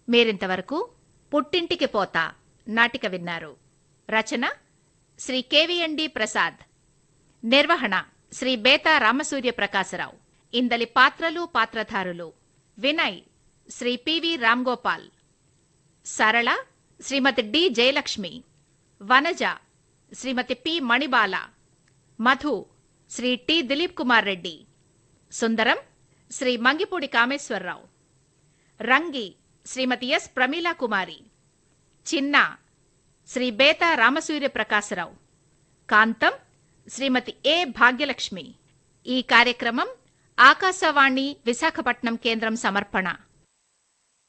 మీరింతవరకు పుట్టింటికి పోతా నాటిక విన్నారు రచన శ్రీ కెవిఎండి ప్రసాద్ నిర్వహణ శ్రీ బేతా రామసూర్య ప్రకాశరావు ఇందలి పాత్రలు పాత్రధారులు Vinay Shri P V Ramgopal Sarala Shrimati D Jayalakshmi Vanaja Shrimati P Manibala Madhu Shri T Dilip Kumar Reddy Sundaram Shri Mangipudi Kameswararao Rangi Shrimati S Pramila Kumari Chinna Shri Betha Ramasurya Prakasarao కాంతం శ్రీమతి ఏ భాగ్యలక్ష్మి ఈ కార్యక్రమం ఆకాశవాణి విశాఖపట్నం కేంద్రం సమర్పణ